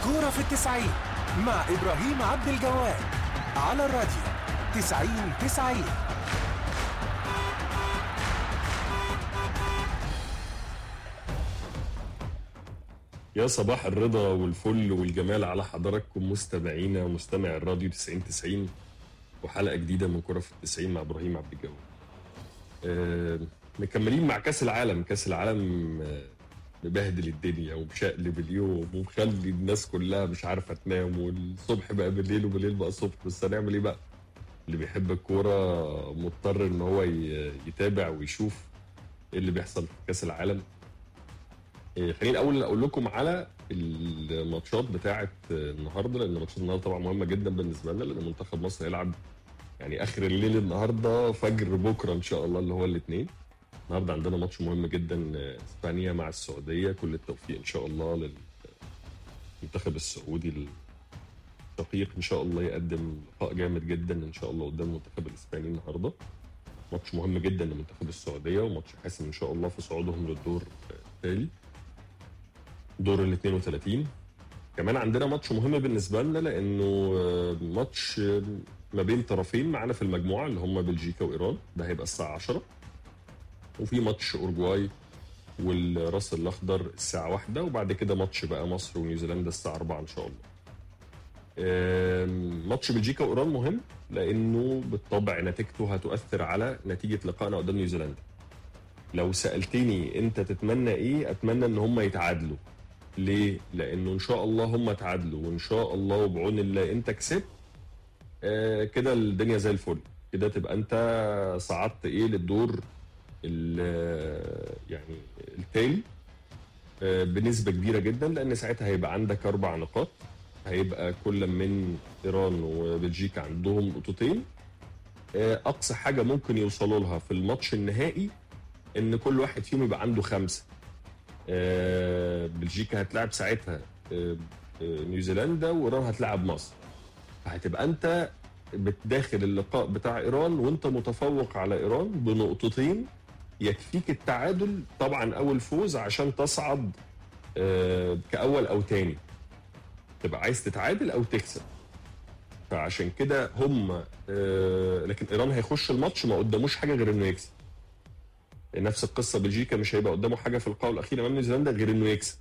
الكورة في التسعين مع إبراهيم عبد الجواد على الراديو تسعين تسعين يا صباح الرضا والفل والجمال على حضراتكم مستمعينا ومستمع الراديو 90 90 وحلقه جديده من كره في التسعين مع ابراهيم عبد الجواد. آه مكملين مع كاس العالم، كاس العالم آه مبهدل الدنيا ومشقلب اليوم ومخلي الناس كلها مش عارفه تنام والصبح بقى بالليل وبالليل بقى الصبح بس هنعمل ايه بقى؟ اللي بيحب الكوره مضطر ان هو ي- يتابع ويشوف ايه اللي بيحصل في كاس العالم إيه، خليني الاول اقول لكم على الماتشات بتاعه النهارده لان ماتشات النهارده طبعا مهمه جدا بالنسبه لنا لان منتخب مصر هيلعب يعني اخر الليل النهارده فجر بكره ان شاء الله اللي هو الاثنين النهارده عندنا ماتش مهم جدا آه، اسبانيا مع السعوديه كل التوفيق ان شاء الله للمنتخب السعودي الشقيق ان شاء الله يقدم لقاء جامد جدا ان شاء الله قدام المنتخب الاسباني النهارده ماتش مهم جدا لمنتخب السعوديه وماتش حاسم ان شاء الله في صعودهم للدور آه، التالي دور ال 32 كمان عندنا ماتش مهم بالنسبه لنا لانه آه، ماتش آه، ما بين طرفين معانا في المجموعه اللي هم بلجيكا وايران ده هيبقى الساعه 10 وفي ماتش اورجواي والراس الاخضر الساعه واحدة وبعد كده ماتش بقى مصر ونيوزيلندا الساعه 4 ان شاء الله آم، ماتش بلجيكا وايران مهم لانه بالطبع نتيجته هتؤثر على نتيجه لقائنا قدام نيوزيلندا لو سالتني انت تتمنى ايه اتمنى ان هم يتعادلوا ليه لانه ان شاء الله هم تعادلوا وان شاء الله وبعون الله انت كسبت آه كده الدنيا زي الفل كده تبقى انت صعدت ايه للدور ال- يعني التالي آه بنسبه كبيره جدا لان ساعتها هيبقى عندك اربع نقاط هيبقى كل من ايران وبلجيكا عندهم نقطتين آه اقصى حاجه ممكن يوصلوا لها في الماتش النهائي ان كل واحد فيهم يبقى عنده خمسه آه، بلجيكا هتلعب ساعتها آه، آه، نيوزيلندا وايران هتلعب مصر فهتبقى انت بتداخل اللقاء بتاع ايران وانت متفوق على ايران بنقطتين يكفيك التعادل طبعا اول فوز عشان تصعد آه، كاول او تاني تبقى عايز تتعادل او تكسب فعشان كده هم آه، لكن ايران هيخش الماتش ما قداموش حاجه غير انه يكسب نفس القصه بلجيكا مش هيبقى قدامه حاجه في اللقاء الاخير امام نيوزيلندا غير انه يكسب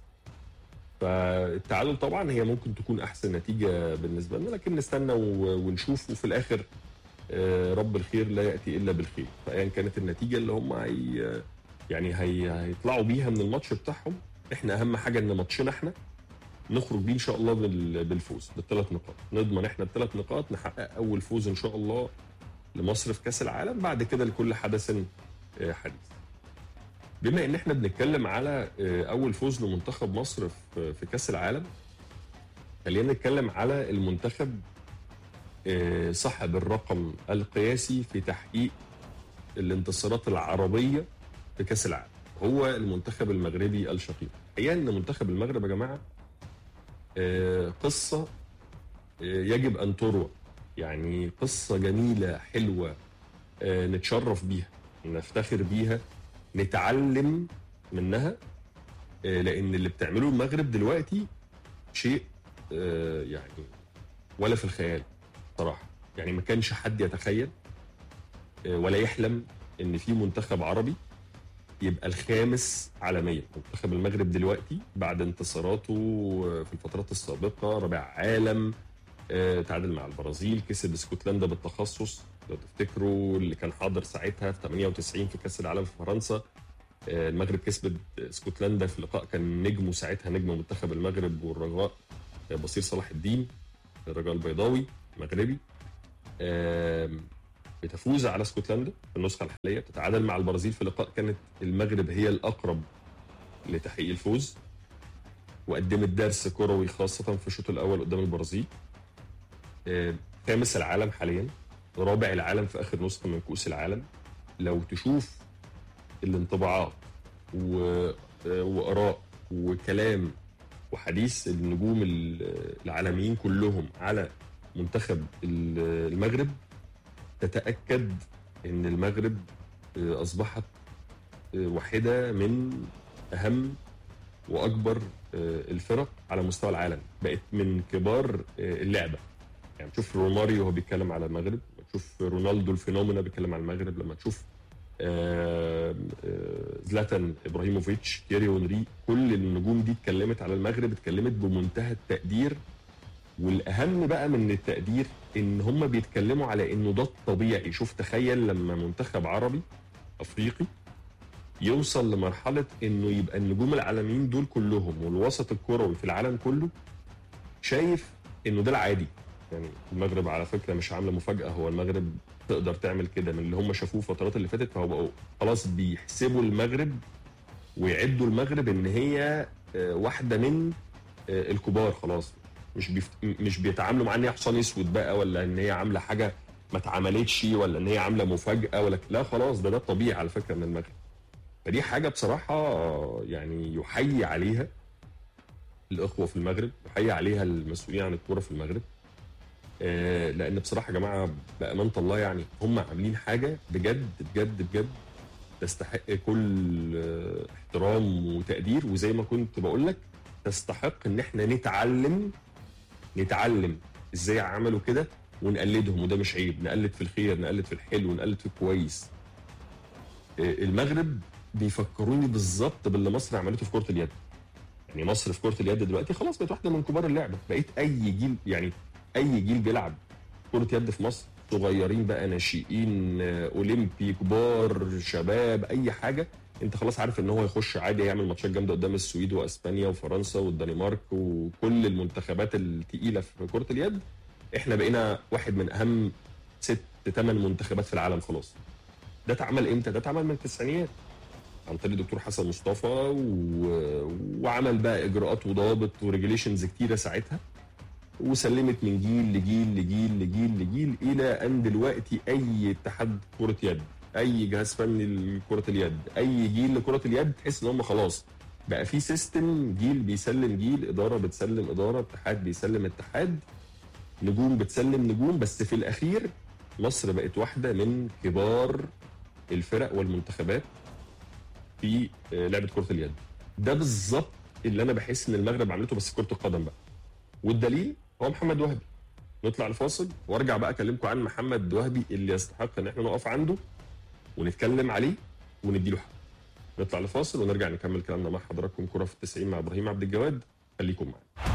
فالتعادل طبعا هي ممكن تكون احسن نتيجه بالنسبه لنا لكن نستنى و- ونشوف وفي الاخر آه، رب الخير لا ياتي الا بالخير فايا كانت النتيجه اللي هم هي يعني هي هيطلعوا بيها من الماتش بتاعهم احنا اهم حاجه ان ماتشنا احنا نخرج بيه ان شاء الله بال- بالفوز بالثلاث نقاط نضمن احنا الثلاث نقاط نحقق اول فوز ان شاء الله لمصر في كاس العالم بعد كده لكل حدث آه، حديث بما ان احنا بنتكلم على آه، اول فوز لمنتخب مصر في في كاس العالم خلينا نتكلم على المنتخب آه، صاحب الرقم القياسي في تحقيق الانتصارات العربيه في كاس العالم هو المنتخب المغربي الشقيق الحقيقه ان منتخب المغرب يا جماعه آه، قصه آه، يجب ان تروى يعني قصه جميله حلوه آه، نتشرف بيها نفتخر بيها نتعلم منها آه، لان اللي بتعمله المغرب دلوقتي شيء آه، يعني ولا في الخيال صراحه يعني ما كانش حد يتخيل آه، ولا يحلم ان في منتخب عربي يبقى الخامس عالميا منتخب المغرب دلوقتي بعد انتصاراته آه، في الفترات السابقه رابع عالم آه، تعادل مع البرازيل كسب اسكتلندا بالتخصص لو تفتكروا اللي كان حاضر ساعتها في 98 في كاس العالم في فرنسا آه، المغرب كسبت اسكتلندا في لقاء كان نجمه ساعتها نجم منتخب المغرب والرجاء آه، بصير صلاح الدين الرجاء البيضاوي مغربي آم، بتفوز على اسكتلندا في النسخه الحاليه تتعادل مع البرازيل في لقاء كانت المغرب هي الاقرب لتحقيق الفوز وقدمت درس كروي خاصه في الشوط الاول قدام البرازيل آم، خامس العالم حاليا رابع العالم في اخر نسخه من كؤوس العالم لو تشوف الانطباعات و... واراء وكلام وحديث النجوم ال- العالميين كلهم على منتخب ال- المغرب تتاكد ان المغرب اصبحت واحده من اهم واكبر آه، الفرق على مستوى العالم بقت من كبار آه، اللعبه يعني تشوف روماريو وهو بيتكلم على المغرب لما تشوف رونالدو الفينومينا بيتكلم على المغرب لما تشوف آه، آه، زلاتان ابراهيموفيتش تيري اونري كل النجوم دي اتكلمت على المغرب اتكلمت بمنتهى التقدير والاهم بقى من التقدير ان هم بيتكلموا على انه ده الطبيعي شوف تخيل لما منتخب عربي افريقي يوصل لمرحله انه يبقى النجوم العالميين دول كلهم والوسط الكروي في العالم كله شايف انه ده العادي يعني المغرب على فكره مش عامله مفاجاه هو المغرب تقدر تعمل كده من اللي هم شافوه الفترات اللي فاتت فهو بقوا خلاص بيحسبوا المغرب ويعدوا المغرب ان هي آه، واحده من آه، الكبار خلاص مش بيفت... مش بيتعاملوا مع ان هي حصان اسود بقى ولا ان هي عامله حاجه ما اتعملتش ولا ان هي عامله مفاجاه ولا لا خلاص ده ده الطبيعي على فكره من المغرب فدي حاجه بصراحه يعني يحيي عليها الاخوه في المغرب يحيي عليها المسؤولين عن الكوره في المغرب آه، لان بصراحه يا جماعه بامانه الله يعني هم عاملين حاجه بجد بجد بجد تستحق كل آه، احترام وتقدير وزي ما كنت بقول لك تستحق ان احنا نتعلم نتعلم ازاي عملوا كده ونقلدهم وده مش عيب نقلد في الخير نقلد في الحلو نقلد في الكويس آه، المغرب بيفكروني بالظبط باللي مصر عملته في كره اليد يعني مصر في كره اليد دلوقتي خلاص بقت واحده من كبار اللعبه بقيت اي جيل يعني اي جيل بيلعب كره يد في مصر صغيرين بقى ناشئين آه، اولمبي كبار شباب اي حاجه انت خلاص عارف ان هو يخش عادي يعمل ماتشات جامده قدام السويد واسبانيا وفرنسا والدنمارك وكل المنتخبات التقيله في كره اليد احنا بقينا واحد من اهم ست ثمان منتخبات في العالم خلاص ده اتعمل امتى؟ ده اتعمل من التسعينيات عن طريق الدكتور حسن مصطفى و... وعمل بقى اجراءات وضوابط وريجوليشنز كتيره ساعتها وسلمت من جيل لجيل لجيل لجيل لجيل الى ان دلوقتي اي اتحاد كره يد اي جهاز فني لكره اليد اي جيل لكره اليد تحس ان هم خلاص بقى في سيستم جيل بيسلم جيل اداره بتسلم اداره اتحاد بيسلم اتحاد نجوم بتسلم نجوم بس في الاخير مصر بقت واحده من كبار الفرق والمنتخبات في آه، لعبه كره اليد ده بالظبط اللي انا بحس ان المغرب عملته بس في كره القدم بقى والدليل هو محمد وهبي نطلع الفاصل وارجع بقى اكلمكم عن محمد وهبي اللي يستحق ان احنا نقف عنده ونتكلم عليه ونديله حق نطلع لفاصل ونرجع نكمل كلامنا مع حضراتكم كرة في التسعين مع ابراهيم عبد الجواد خليكم معانا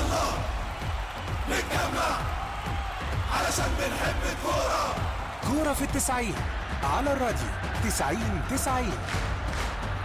نتجمع علشان بنحب الكورة كورة في التسعين على الراديو تسعين تسعين